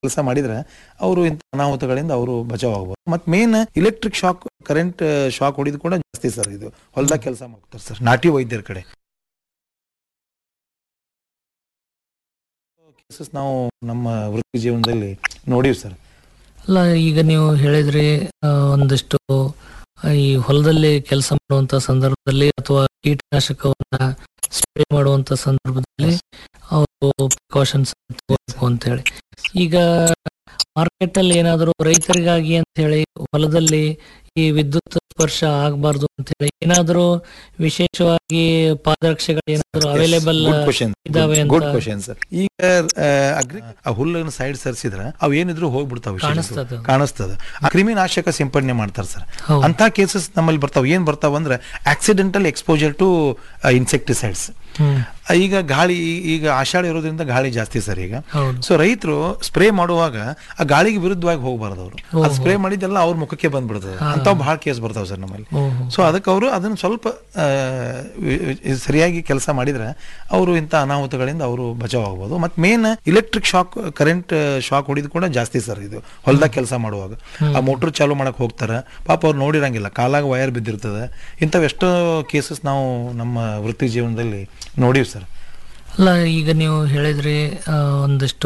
ಕೆಲಸ ಮಾಡಿದ್ರೆ ಅವರು ಇಂಥ ಅನಾಹುತಗಳಿಂದ ಅವರು ಬಚಾವ್ ಆಗ್ಬೋದು ಮತ್ತೆ main electric shock current shock ಹೊಡಿದು ಕೂಡ ಜಾಸ್ತಿ ಸರ್ ಇದು ಹೊಲದಾಗ ಕೆಲಸ ಮಾಡ್ತಾರೆ ಸರ್ ನಾಟಿ ವೈದ್ಯರ ಕಡೆ ಕೇಸಸ್ ನಾವು ನಮ್ಮ ವೃತ್ತಿ ಜೀವನದಲ್ಲಿ ನೋಡೀವಿ ಸರ್ ಅಲ್ಲ ಈಗ ನೀವು ಹೇಳಿದ್ರಿ ಆ, ಒಂದಿಷ್ಟು ಆ, ಈ ಹೊಲದಲ್ಲಿ ಕೆಲಸ ಮಾಡುವಂತ ಸಂದರ್ಭದಲ್ಲಿ ಅಥವಾ ಕೀಟನಾಶಕವನ್ನ ಸ್ಪ್ರೇ ಮಾಡುವಂತ ಸಂದರ್ಭದಲ್ಲಿ ಅವರು ಪ್ರಿಕಾಷನ್ಸ್ ತಗೋಬೇಕು ಅಂತ ಹೇಳಿ ಈಗ ಮಾರ್ಕೆಟ್ ಅಲ್ಲಿ ಏನಾದರೂ ರೈತರಿಗಾಗಿ ಅಂತ ಹೇಳಿ ಹೊಲದಲ್ಲಿ ಈ ವಿದ್ಯುತ್ ಸ್ಪರ್ಶ ಆಗಬಾರ್ದು ಅಂತ ಹೇಳಿ ಏನಾದರೂ ವಿಶೇಷವಾಗಿ ಪಾದರಕ್ಷೆಗಳು ಏನಾದರೂ ಅವೈಲೇಬಲ್ ಗುಡ್ ಕ್ವಶನ್ ಇದಾವೆ ಅಂತ ಗುಡ್ ಕ್ವಶನ್ ಸರ್ ಈಗ ಅಗ್ರಿ ಆ ಹುಲ್ಲನ್ನು ಸೈಡ್ ಸರ್ಸಿದ್ರ ಅವು ಏನಿದ್ರು ಹೋಗ್ಬಿಡ್ತಾವೆ ಕಾಣಿಸ್ತದೆ. ಕಾಣಿಸ್ತದ ಕ್ರಿಮಿನಾಶಕ ಸಿಂಪಡಣೆ ಮಾಡ್ತಾರೆ ಸರ್ ಹೌದು. ಅಂತ ಕೇಸಸ್ ನಮ್ಮಲ್ಲಿ ಬರ್ತಾವ ಏನ್ ಬರ್ತಾವ ಅಂದ್ರೆ accidental exposure to insecticides hmm ಈಗ ಗಾಳಿ ಈಗ ಆಷಾಢ ಇರೋದ್ರಿಂದ ಗಾಳಿ ಜಾಸ್ತಿ ಸರ್ ಈಗ ಹೌದು ಸೊ ರೈತರು ಸ್ಪ್ರೇ ಮಾಡುವಾಗ ಆ ಗಾಳಿಗೆ ವಿರುದ್ಧವಾಗಿ ಹೋಗಬಾರ್ದು ಅವರು ಅದು ಸ್ಪ್ರೇ ಮಾಡಿದ್ದೆಲ್ಲ ಅವ್ರ ಮುಖಕ್ಕೆ ಬಂದ್ಬಿಡ್ತದೆ ಅಂತಾವ್ ಬಹಳ ಕೇಸ್ ಬರ್ತಾವ ಸರ್ ನಮ್ಮಲ್ಲಿ ಓಹೋ. ಸೊ ಅದಕ್ಕೆ ಅವರು ಅದನ್ನು ಸ್ವಲ್ಪ ಆ, ವಿ- ವಿ- ಸರಿಯಾಗಿ ಕೆಲಸ ಮಾಡಿದ್ರೆ ಅವರು ಇಂಥ ಅನಾಹುತಗಳಿಂದ ಅವರು ಬಚಾವ್ ಆಗ್ಬೋದು ಮತ್ತು main electric shock current shock ಹೊಡಿದು ಕೂಡ ಜಾಸ್ತಿ ಸರ್ ಇದು ಹೊಲದಾಗ ಕೆಲಸ ಮಾಡುವಾಗ ಆ ಮೋಟ್ರ್ ಚಾಲೂ ಮಾಡಕ್ ಹೋಗ್ತಾರೆ ಪಾಪ ಅವ್ರು ನೋಡಿರಂಗಿಲ್ಲ ಕಾಲಾಗ ವಯರ್ ಬಿದ್ದಿರ್ತದೆ ಇಂಥವು ಎಷ್ಟೋ ಕೇಸಸ್ ನಾವು ನಮ್ಮ ವೃತ್ತಿ ಜೀವನದಲ್ಲಿ ನೋಡೀವಿ ಸರ್ ಅಲ್ಲ ಈಗ ನೀವು ಹೇಳಿದ್ರಿ ಆ, ಒಂದಿಷ್ಟು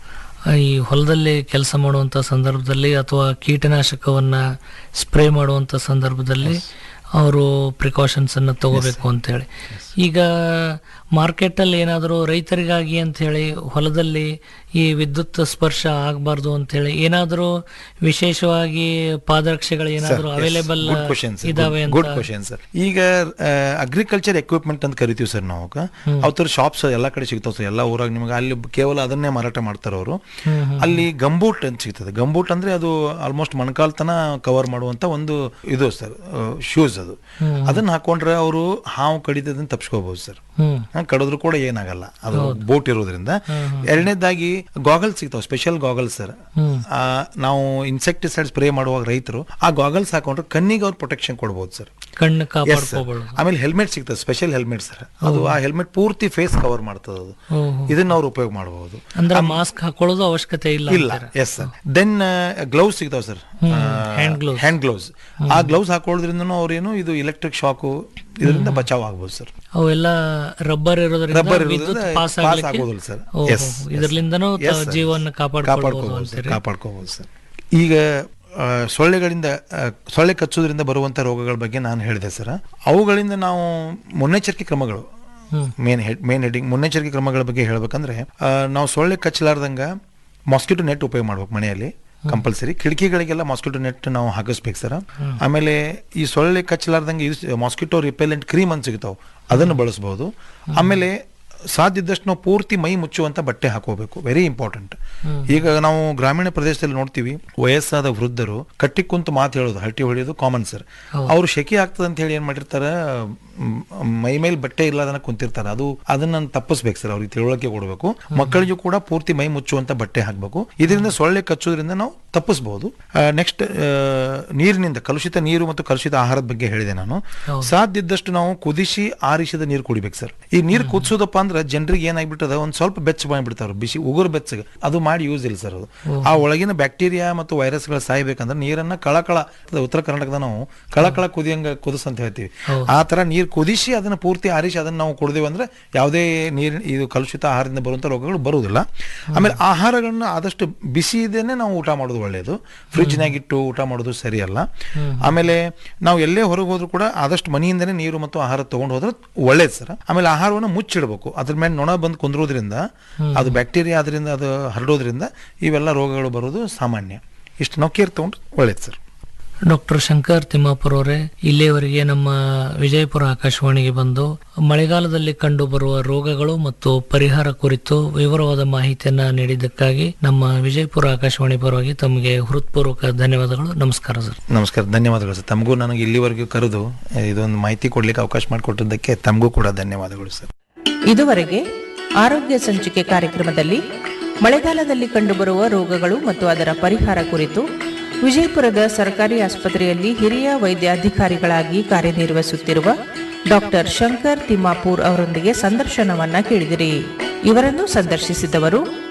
ಆ, ಈ ಹೊಲದಲ್ಲಿ ಕೆಲಸ ಮಾಡುವಂತ ಸಂದರ್ಭದಲ್ಲಿ ಅಥವಾ ಕೀಟನಾಶಕವನ್ನ ಸ್ಪ್ರೇ ಮಾಡುವಂತ ಸಂದರ್ಭದಲ್ಲಿ ಅವರು ಪ್ರಿಕಾಷನ್ಸ್ ಅನ್ನ ತಗೋಬೇಕು ಅಂತ ಹೇಳಿ ಈಗ ಮಾರ್ಕೆಟ್ ಅಲ್ಲಿ ಏನಾದರೂ ರೈತರಿಗಾಗಿ ಅಂತ ಹೇಳಿ ಹೊಲದಲ್ಲಿ ಈ ವಿದ್ಯುತ್ ಸ್ಪರ್ಶ ಆಗಬಾರ್ದು ಅಂತ ಹೇಳಿ ಏನಾದರೂ ವಿಶೇಷವಾಗಿ ಪಾದರಕ್ಷೆಗಳು ಏನಾದರೂ ಅವೈಲೇಬಲ್ ಗುಡ್ ಕ್ವಶನ್ ಇದಾವೆ ಗುಡ್ ಅಂತ ಕ್ವಶನ್ ಸರ್ ಈಗ ಅಗ್ರಿಕಲ್ಚರ್ ಎಕ್ವಿಪ್ಮೆಂಟ್ ಅಂತ ಕರಿತೀವಿ ಸರ್ ನಾವು ಅವ್ರ ಶಾಪ್ಸ್ ಎಲ್ಲ ಕಡೆ ಸಿಗ್ತಾವ ಸರ್ ಎಲ್ಲ ಊರಾಗ ನಿಮಗೆ ಅಲ್ಲಿ ಕೇವಲ ಅದನ್ನೇ ಮಾರಾಟ ಮಾಡ್ತಾರೆ ಅವರು ಅಲ್ಲಿ ಗಂಬೂಟ್ ಅಂತ ಸಿಗ್ತದೆ ಗಂಬೂಟ್ ಅಂದ್ರೆ ಅದು ಆಲ್ಮೋಸ್ಟ್ ಮೊಣಕಾಲ್ ತನ ಕವರ್ ಮಾಡುವಂತ ಒಂದು ಇದು ಸರ್ ಶೂಸ್ ಅದು ಅದನ್ನ ಹಾಕೊಂಡ್ರೆ ಅವರು ಹಾವು ಕಡಿತದನ್ನ ತಪ್ಪಿಸ್ಕೋಬಹುದು ಸರ್ ಹ್ಮ್ ಹಾ, ಕಡಿದ್ರು ಕೂಡ ಏನಾಗಲ್ಲ ಅದು ಬೋಟ್ ಇರೋದ್ರಿಂದ ಎರಡನೇದಾಗಿ ಗಾಗಲ್ಸ್ ಸಿಗ್ತಾವೆ ಸ್ಪೆಷಲ್ ಗಾಗಲ್ಸ್ ಸರ್ ಹ್ಮ್. ನಾವು ಇನ್ಸೆಕ್ಟಿಸೈಡ್ ಸ್ಪ್ರೇ ಮಾಡುವಾಗ ರೈತರು ಆ ಗಾಗಲ್ಸ್ ಹಾಕೊಂಡ್ರೆ ಕಣ್ಣಿಗೆ ಅವ್ರು ಪ್ರೊಟೆಕ್ಷನ್ ಕೊಡ್ಬೋದು ಸರ್ ಕಣ್ಣು Yes, sir. ಕಾಪಾಡ್ಕೋಬಾರ್ದು ಆಮೇಲೆ ಹೆಲ್ಮೆಟ್ ಸಿಗ್ತದೆ ಸ್ಪೆಷಲ್ ಹೆಲ್ಮೆಟ್ ಸರ್ ಅದು ಆ ಹೆಲ್ಮೆಟ್ ಪೂರ್ತಿ ಫೇಸ್ ಕವರ್ ಮಾಡ್ತದೆ ಅದು ಓಹೋ. ಇದನ್ನ ಅವ್ರು ಉಪಯೋಗ ಮಾಡಬಹುದು ಅಂದ್ರೆ ಮಾಸ್ಕ್ ಹಾಕೊಳ್ಳೋದು ಅವಶ್ಯಕತೆ ಇಲ್ಲ ಇಲ್ಲ ಎಸ್ ಸರ್ ದೆನ್ ಗ್ಲೌಸ್ ಸಿಗ್ತಾವ sir hand gloves. Hand gloves ಆ ಗ್ಲೌಸ್ ಹಾಕೊಳ್ಳೋದ್ರಿಂದ ಅವ್ರೇನು ಇದು ಇಲೆಕ್ಟ್ರಿಕ್ ಶಾಕು ಇದರಿಂದ ಬಚಾವ್ ಆಗ್ಬೋದು ಸರ್ ಅವೆಲ್ಲ ರಬ್ಬರ್ ಇರೋದ್ರಿಂದ ರಬ್ಬರ್ ವಿದ್ಯುತ್ ಇರೋದ್ರಿಂದ ಪಾಸ್ ಪಾಸ್ ಆಗ್ಲಿಕ್ಕೆ ಆಗೋದಿಲ್ಲ ಸರ್ ಓಹೋ, ಎಸ್ ಇದರ್ಲಿಂದನೂ ತ- Yes, sir. ಜೀವನ ಕಾಪಾಡ್ಕೊಳ್ಬೋದು ಕಾಪಾಡ್ಕೋಬಹುದು ಸರ್ ಅಂತೀರಿ ಕಾಪಾಡ್ಕೋಬಹುದು ಸರ್ ಈಗ ಆ, ಸೊಳ್ಳೆಗಳಿಂದ ಆ, ಸೊಳ್ಳೆ ಕಚ್ಚೋದ್ರಿಂದ ಬರುವಂತ ರೋಗಗಳ ಬಗ್ಗೆ ನಾನು ಹೇಳಿದೆ ಸರ್ ಅವುಗಳಿಂದ ನಾವು ಮುನ್ನೆಚ್ಚರಿಕೆ ಕ್ರಮಗಳು hmm. Main head main heading ಮುನ್ನೆಚ್ಚರಿಕೆ ಕ್ರಮಗಳ ಬಗ್ಗೆ ಹೇಳ್ಬೇಕಂದ್ರೆ ಆ, ನಾವು ಸೊಳ್ಳೆ ಕಚ್ಚಲಾರ್ದಂಗ ಮಾಸ್ಕಿಟೋ ನೆಟ್ ಉಪಯೋಗ ಮಾಡ್ಬೇಕು ಮನೆಯಲ್ಲಿ ಕಂಪಲ್ಸರಿ ಕಿಟಕಿಗಳಿಗೆಲ್ಲ ಮಾಸ್ಕಿಟೋ ನೆಟ್ ನಾವು ಹಾಕಿಸ್ಬೇಕು ಸರ್ ಆಮೇಲೆ ಈ ಸೊಳ್ಳೆ ಕಚ್ಚಲಾರ್ದಂಗೆ ಇದು ಮಾಸ್ಕಿಟೋ ರಿಪೆಲೆಂಟ್ ಕ್ರೀಮ್ ಅಂತ ಸಿಗ್ತಾವೆ ಅದನ್ನು ಬಳಸಬಹುದು ಆಮೇಲೆ ಸಾಧ್ಯ ಇದ್ದಷ್ಟು ನಾವು ಪೂರ್ತಿ ಮೈ ಮುಚ್ಚುವಂತ ಬಟ್ಟೆ ಹಾಕೋಬೇಕು ವೆರಿ ಇಂಪಾರ್ಟೆಂಟ್ ಈಗ ನಾವು ಗ್ರಾಮೀಣ ಪ್ರದೇಶದಲ್ಲಿ ನೋಡ್ತೀವಿ ವಯಸ್ಸಾದ ವೃದ್ಧರು ಕಟ್ಟಿ ಕುಂತು ಮಾತು ಹೇಳೋದು ಹರಟಿ ಹೊಡೆಯೋದು ಕಾಮನ್ ಸರ್ ಅವ್ರು ಶೆಕೆ ಆಗ್ತದೆ ಅಂತ ಹೇಳಿ ಏನ್ ಮಾಡಿರ್ತಾರ ಮ್, ಮೈ ಮೇಲೆ ಬಟ್ಟೆ ಇಲ್ಲದನ್ನ ಕುಂತಿರ್ತಾರೆ ಅದು ಅದನ್ನ ತಪ್ಪಿಸ್ಬೇಕು ಸರ್ ಅವ್ರಿಗೆ ತಿಳುವಳಿಕೆ ಕೊಡಬೇಕು ಮಕ್ಕಳಿಗೂ ಕೂಡ ಪೂರ್ತಿ ಮೈ ಮುಚ್ಚುವಂತ ಬಟ್ಟೆ ಹಾಕಬೇಕು ಇದರಿಂದ ಸೊಳ್ಳೆ ಕಚ್ಚೋದ್ರಿಂದ ನಾವು ತಪ್ಪಿಸಬಹುದು ನೆಕ್ಸ್ಟ್ ನೀರಿನಿಂದ ಕಲುಷಿತ ನೀರು ಮತ್ತು ಕಲುಷಿತ ಆಹಾರದ ಬಗ್ಗೆ ಹೇಳಿದೆ ನಾನು ಸಾಧ್ಯ ಇದ್ದಷ್ಟು ನಾವು ಕುದಿಸಿ ಆರಿಸಿದ ನೀರು ಕುಡಿಬೇಕು ಸರ್ ಈ ನೀರು ಕುದಿಸೋದಪ್ಪ ಅಂದ್ರೆ ಜನರಿಗೆ ಏನಾಗ್ಬಿಟ್ಟದ ಒಂದ್ ಸ್ವಲ್ಪ ಬೆಚ್ಚ ಮಾಡಿಬಿಡ್ತಾರ ಬಿಸಿ ಉಗುರು ಬೆಚ್ಚಗೆ ಅದು ಮಾಡಿ ಯೂಸ್ ಇಲ್ಲ ಸರ್ ಅದು ಆ ಒಳಗಿನ ಬ್ಯಾಕ್ಟೀರಿಯಾ ಮತ್ತು ವೈರಸ್ಗಳು ಸಾಯ್ಬೇಕಂದ್ರೆ ನೀರನ್ನ ಕಳಕಳ ಉತ್ತರ ಕರ್ನಾಟಕದ ನಾವು ಕಳಕಳ ಕುದಿಯಂಗ ಕುದಿಸ್ ಅಂತ ಹೇಳ್ತೀವಿ ಆ ತರ ನೀರು ಕುದಿಸಿ ಅದನ್ನ ಪೂರ್ತಿ ಆರಿಸಿ ಅದನ್ನ ನಾವು ಕುಡಿದೇವೆ ಅಂದ್ರೆ ಯಾವುದೇ ನೀರಿನ ಇದು ಕಲುಷಿತ ಆಹಾರದಿಂದ ಬರುವಂತ ರೋಗಗಳು ಬರುವುದಿಲ್ಲ ಆಮೇಲೆ ಆಹಾರಗಳನ್ನ ಆದಷ್ಟು ಬಿಸಿ ಇದೇನೆ ನಾವು ಊಟ ಮಾಡೋದು ಒಳ್ಳೆಯದು ಫ್ರಿಜ್ನಾಗ ಇಟ್ಟು ಊಟ ಮಾಡೋದು ಸರಿಯಲ್ಲ ಆಮೇಲೆ ನಾವು ಎಲ್ಲೇ ಹೊರಗೆ ಹೋದ್ರು ಕೂಡ ಆದಷ್ಟು ಮನೆಯಿಂದನೇ ನೀರು ಮತ್ತು ಆಹಾರ ತಗೊಂಡು ಹೋದ್ರೆ ಒಳ್ಳೇದು ಸರ್ ಆಮೇಲೆ ಆಹಾರವನ್ನು ಮುಚ್ಚಿಡಬೇಕು ಅದ್ರ ಮೇಲೆ ನೊಣ ಬಂದು ಕುಂದ್ರೋದ್ರಿಂದ ಅದು ಬ್ಯಾಕ್ಟೀರಿಯಾ ಅದರಿಂದ ಅದು ಹರಡೋದ್ರಿಂದ ಇವೆಲ್ಲ ರೋಗಗಳು ಬರೋದು ಸಾಮಾನ್ಯ ಇಷ್ಟು ನಾವು ಕೇರ್ ತಗೊಂಡ್ರೆ ಒಳ್ಳೇದು ಸರ್ ಡಾಕ್ಟರ್ ಶಂಕರ್ ತಿಮ್ಮಾಪುರ ಅವರೇ ಇಲ್ಲಿಯವರೆಗೆ ನಮ್ಮ ವಿಜಯಪುರ ಆಕಾಶವಾಣಿಗೆ ಬಂದು ಮಳೆಗಾಲದಲ್ಲಿ ಕಂಡು ಬರುವ ರೋಗಗಳು ಮತ್ತು ಪರಿಹಾರ ಕುರಿತು ವಿವರವಾದ ಮಾಹಿತಿಯನ್ನ ನೀಡಿದ್ದಕ್ಕಾಗಿ ನಮ್ಮ ವಿಜಯಪುರ ಆಕಾಶವಾಣಿ ಪರವಾಗಿ ತಮಗೆ ಹೃತ್ಪೂರ್ವಕ ಧನ್ಯವಾದಗಳು ನಮಸ್ಕಾರ ಸರ್ ನಮಸ್ಕಾರ ಧನ್ಯವಾದಗಳು ಸರ್ ತಮಗೂ ನನಗೆ ಇಲ್ಲಿವರೆಗೂ ಕರೆದು ಇದೊಂದು ಮಾಹಿತಿ ಕೊಡ್ಲಿಕ್ಕೆ ಅವಕಾಶ ಮಾಡಿಕೊಟ್ಟಿದ್ದಕ್ಕೆ ತಮಗೂ ಕೂಡ ಧನ್ಯವಾದಗಳು ಸರ್ ಇದುವರೆಗೆ ಆರೋಗ್ಯ ಸಂಚಿಕೆ ಕಾರ್ಯಕ್ರಮದಲ್ಲಿ ಮಳೆಗಾಲದಲ್ಲಿ ಕಂಡುಬರುವ ರೋಗಗಳು ಮತ್ತು ಅದರ ಪರಿಹಾರ ಕುರಿತು ವಿಜಯಪುರದ ಸರ್ಕಾರಿ ಆಸ್ಪತ್ರೆಯಲ್ಲಿ ಹಿರಿಯ ವೈದ್ಯಾಧಿಕಾರಿಗಳಾಗಿ ಕಾರ್ಯನಿರ್ವಹಿಸುತ್ತಿರುವ ಡಾಕ್ಟರ್ ಶಂಕರ್ ತಿಮ್ಮಾಪೂರ್ ಅವರೊಂದಿಗೆ ಸಂದರ್ಶನವನ್ನ ಕೇಳಿದಿರಿ ಇವರನ್ನು ಸಂದರ್ಶಿಸಿದವರು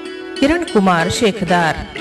ಕಿರಣ್ ಕುಮಾರ್ ಶೇಖದಾರ್